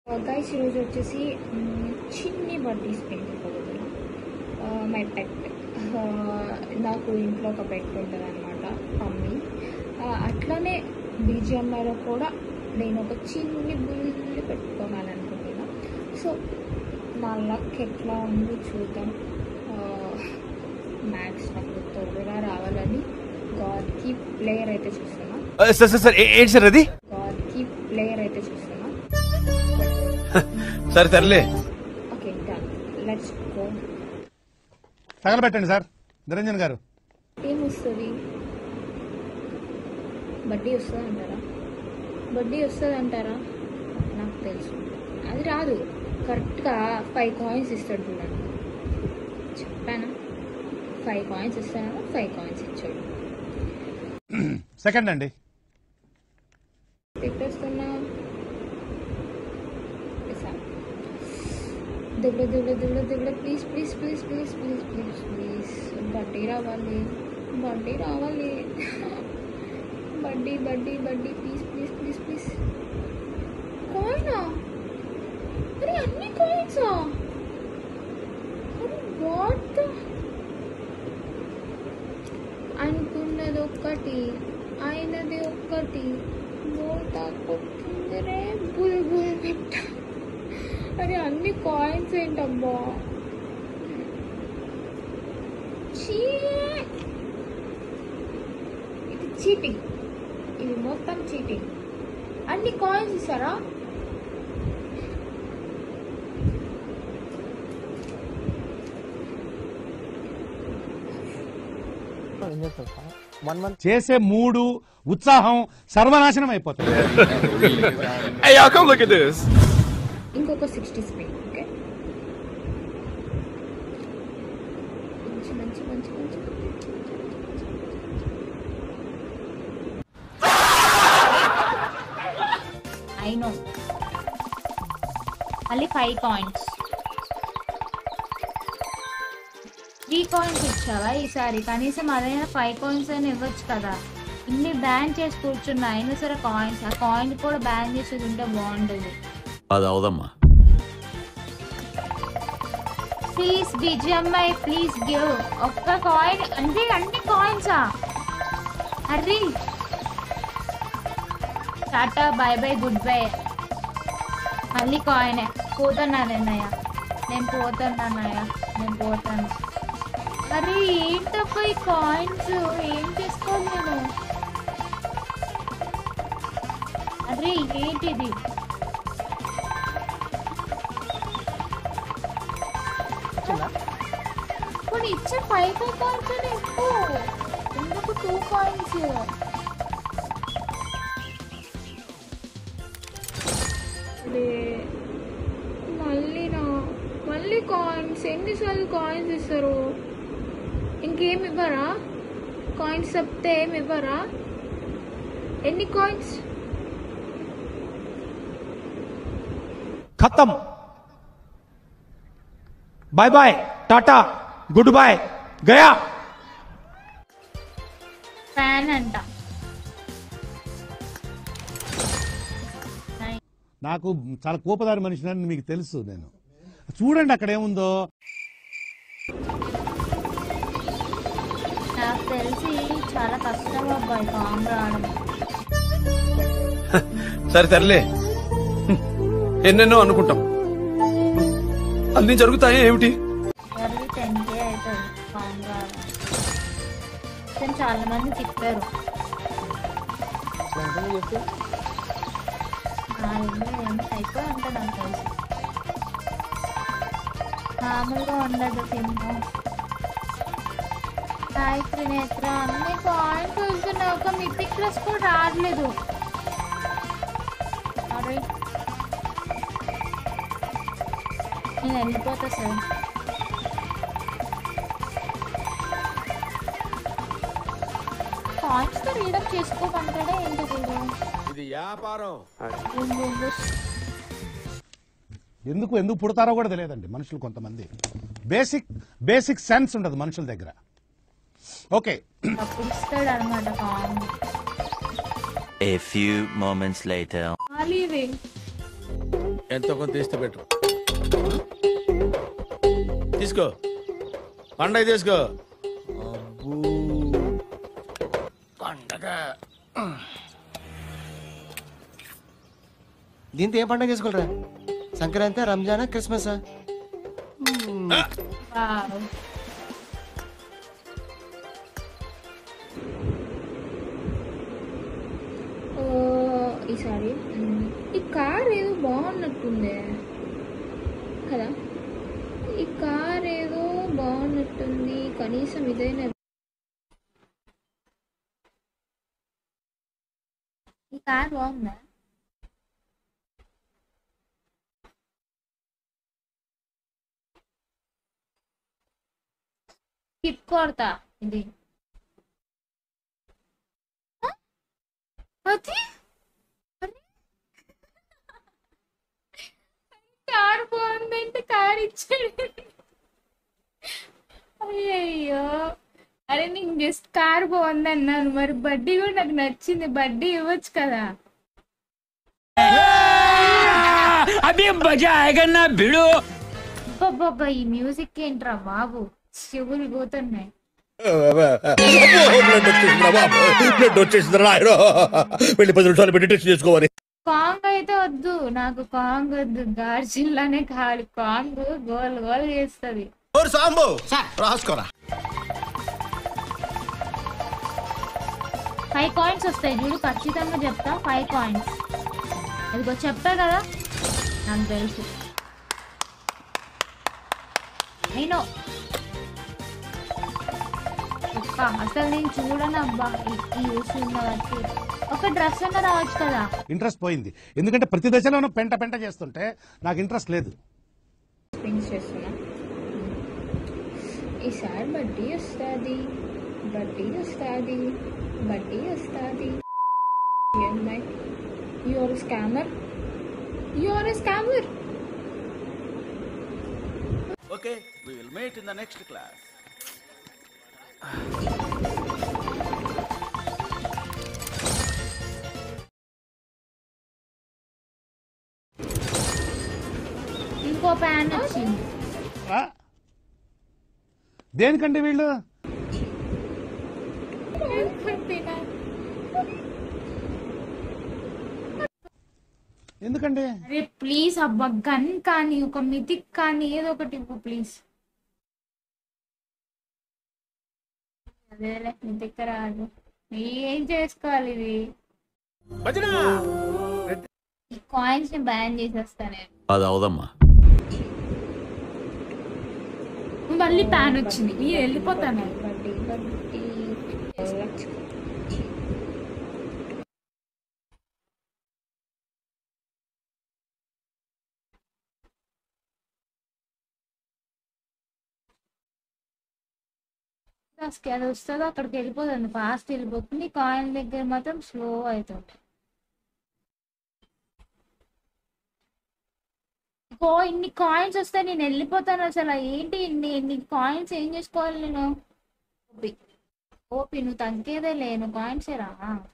Guys ఈరోజు వచ్చేసి మ్, చిన్ని బర్త్డేస్ పెంచుకోగలను మై పెట్ నాకు ఇంట్లో ఒక పెట్ ఉంటుంది అనమాట మమ్మీ అట్లానే బీజిఎంఐలో కూడా నేను ఒక చిన్ని బుల్లి పెట్టుకోవాలనుకుంటున్నా సో నా లక్ ఎట్లా ఉందో చూద్దాం మ్యాక్స్ నాకు తోడుగా రావాలని గాడ్కి ప్లేయర్ అయితే చూస్తున్నా సార్ సార్ సార్ ఏ- ఏంటి సార్ అది గాడ్కి ప్లేయర్ అయితే చూస్తున్నా సరే సర్లే ఓకే డన్ లెట్స్ గో తగలబెట్టండి సార్ నిరంజన్ గారు ఏం వస్తుంది బడ్డీ వస్తుంది అంటారా బడ్డీ వస్తుంది అంటారా నాకు తెలుసు అది రాదు కరెక్ట్గా ఫైవ్ కాయిన్స్ ఇస్తాడు చూడండి చెప్పానా ఫైవ్ కాయిన్స్ ఇస్తాను ఫైవ్ కాయిన్స్ ఇచ్చాడు సెకండ్ అండి తిప్పేస్తున్నా ఇస్తాను. దిగుడు దిగుడు దిగుడు దిగుడు please please please please please please please buddy రావాలి బడ్డీ రావాలి buddy buddy buddy please please please please కాయినా అరే అన్ని కాయిన్సా అరే వాట్ అనుకున్నది ఒక్కటి అయినది ఒక్కటి మోటా కొట్టిందరే బుల్ బుల్ పెట్ట అరే అన్ని కాయిన్స్ ఏంటబ్బా చీ ఇది చీటింగ్ ఇది మొత్తం చీటింగ్ అన్ని కాయిన్స్ ఇస్తారా చేసే మూడు ఉత్సాహం సర్వనాశనం అయిపోతుంది Hey, y'all, come look at this. ఇంకొక సిక్స్టీ స్పిన్ ఓకే మంచి మంచి మంచి మంచి ఐ నో మళ్ళీ ఫైవ్ కాయిన్స్ త్రీ కాయిన్స్ ఇచ్చావా ఈసారి కనీసం అదైనా ఫైవ్ కాయిన్స్ అయినా ఇవ్వచ్చు కదా ఇన్ని బ్యాన్ చేసి కూర్చున్నా అయినా సరే కాయిన్స్ ఆ కాయిన్ కూడా బ్యాన్ చేసేది ఉంటే బాగుండేది అది అవదమ్మా ప్లీజ్ బిజిఎంఐ ప్లీజ్ గివ్ ఒక్క కాయిన్ అంటే అన్ని కాయిన్సా అర్రీ tata bye bye goodbye మళ్ళీ కాయినే పోతున్నానన్నయ్య నేను పోతున్నానయ్య నేను పోతాను అరే ఏంటప్ప ఈ కాయిన్స్ ఏం చేసుకోవాలి నేను అరే ఏంటిది ఇప్పుడు ఇచ్చే ఫైవ్ ఫైవ్ కాయిన్స్ అని ఎక్కువ ఎందుకు టూ కాయిన్స్ అరే మళ్ళీ నా మళ్ళీ కాయిన్స్ ఎన్నిసార్లు కాయిన్స్ ఇస్తారు ఇంకేం ఇవ్వరా కాయిన్స్ చెప్తే ఏమి ఇవ్వరా ఎన్ని కాయిన్స్ ఖతం bye bye tata goodbye గయా ఫ్యాన్ అంట నాకు చాలా కోపదారి మనిషిని మీకు తెలుసు నేను చూడండి అక్కడ ఏముందో నాకు తెలిసి చాలా కష్టం అబ్బాయి కామ్ రావడం సరే సర్లే ఎన్నెన్నో అనుకుంటాం అన్ని జరుగుతాయి ఏమిటి ఎవరి టెన్ కే అవుతుంది కామ్ రావడం కానీ చాలా మంది తిప్పారు నాలుగు ఏమి అయిపోయి ఉంటుంది నాకు తెలిసి మామూలుగా ఉండదు సినిమా హాయ్ త్రినేత్ర అన్ని కాయిన్స్ వస్తున్నాయి ఒక మిపిక్ ప్లస్ కూడా రావట్లేదు అరే నేను వెళ్ళిపోతా సార్ కాయిన్స్ తో రీడప్ చేసుకోమంటాడే ఏంటి వీడు ఇది వ్యాపారం ఎందుకు ఎందుకు పుడతారో కూడా తెలియదండి మనుషులు కొంతమంది బేసిక్ బేసిక్ సెన్స్ ఉండదు మనుషుల దగ్గర ఓకే అప్పుడు ఇస్తాడు అనమాట coin A few moments later. ఖాళీ ఇవి ఎంతో కొంత తీస్తే పెట్టు తీసుకో పండగ తీసుకో అబ్బో. పండగ దీంతో ఏం పండుగ చేసుకోలేరా సంక్రాంతి రంజానా క్రిస్మస్ వావ్. ఓ, ఈసారి మ్, ఈ కార్ ఏదో బాగున్నట్టుంది కదా ఈ కార్ ఏదో బాగున్నట్టుంది కనీసం ఇదైనా ఈ కార్ బాగుందా స్కిప్ కొడతా ఇది ఆ? అది అరే. కార్ బాగుందంటే కార్ ఇచ్చాడు అయ్యయ్యో అరే నేను జస్ట్ కార్ బాగుంది అన్నాను మరి బడ్డీ కూడా నాకు నచ్చింది బడ్డీ ఇవ్వచ్చు కదా అబ్బబ్బబ్బా, ఈ మ్యూజిక్ ఏంట్రా బాబు చెవులు పోతున్నాయి బ్లడ్ వచ్చేసిందిరా బాబు బ్లడ్ వచ్చేసిందిరా నాయనో వెళ్ళి పది నిమిషాలు పెట్టి టెస్ట్ చేసుకోవాలి కాంగ్ అయితే వద్దు నాకు కాంగ్ వద్దు గార్జిల్లానే కావాలి కాంగ్ గోల్ గోల్ చేస్తుంది సాంబు రాసుకోరా ఫైవ్ కాయిన్స్ వస్తాయి చూడు ఖచ్చితంగా చెప్తా ఫైవ్ కాయిన్స్ ఇదిగో చెప్పా కదా నాకు తెలుసు అయినో ఒక్క అసలు నేను చూడను అబ్బా ఈ- ఈ విషయం బట్టి ఒక డ్రెస్ అన్న రావచ్చు కదా ఇంట్రెస్ట్ పోయింది ఎందుకంటే ప్రతి దశలోనూ పెంట పెంట చేస్తుంటే నాకు ఇంట్రెస్ట్ లేదు స్ప్రింగ్స్ చేస్తున్నా ఈసారి బడ్డీ వస్తుంది బడ్డీ వస్తుంది బడ్డీ వస్తుంది అమ్మాయి your scammer your scammer okay we will meet in the next class ఇంకో ప్యాన్ వచ్చింది ఆ? దేనికండి వీళ్ళు ఎందుకండి అరే ప్లీజ్ అబ్బా గన్ కానీ ఒక మితిక్ కానీ ఏదో ఒకటి ఇవ్వు ప్లీజ్ అదేలే మితిక్ రాదు ఏం చేసుకోవాలి ఇది ఈ కాయిన్స్ ని బ్యాన్ చేసేస్తా నేను అది అవదమ్మా మళ్ళీ ప్యాన్ వచ్చింది ఈ వెళ్ళిపోతాను బడ్డీ బడ్డీ అసలు అది వస్తుందో అక్కడికి వెళ్ళిపోతుంది ఫాస్ట్ వెళ్ళిపోతుంది కాయిన్ దగ్గర మాత్రం స్లో అవుతుంది ఓ ఇన్ని కాయిన్స్ వస్తే నేను వెళ్ళిపోతాను అసలు ఏంటి ఇన్ని ఇన్ని కాయిన్స్ ఏం చేసుకోవాలి నేను ఓపి ఓపి నువ్వు తగ్గేదే లేను కాయిన్స్ రా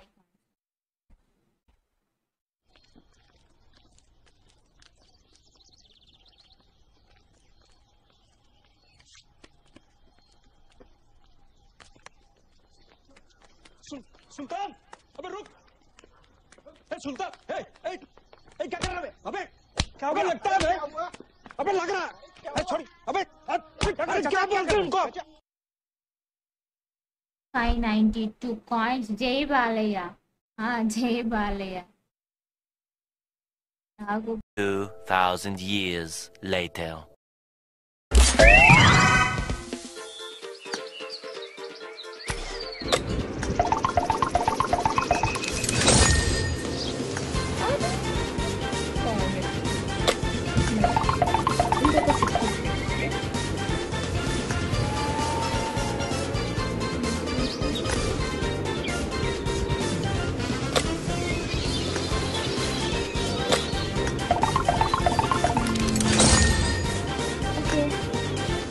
सुल्तान अबे रुक ए सुल्तान ए ए ए क्या कर रहा है अबे क्या अबे लगता है बे अबे लग रहा है ए छोड़ अबे अरे क्या बोलते हैं उनको ఫైవ్ నైన్టీ టూ కాయిన్స్ జై బాలయ్య ఆ, జై బాలయ్య నాకు 2,000 years later. ఇంకొక సిక్స్ ఓకే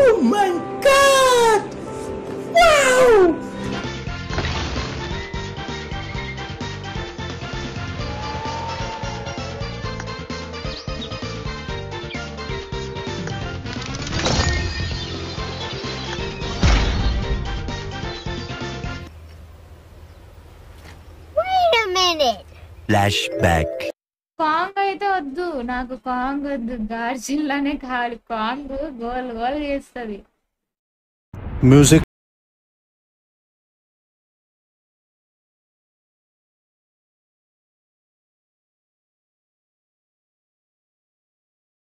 Flashback. కాంగ్ అయితే వద్దు నాకు కాంగ్ వద్దు గార్జిల్లానే కావాలి కాంగ్ గోల్ గోల్ చేస్తుంది మ్యూజిక్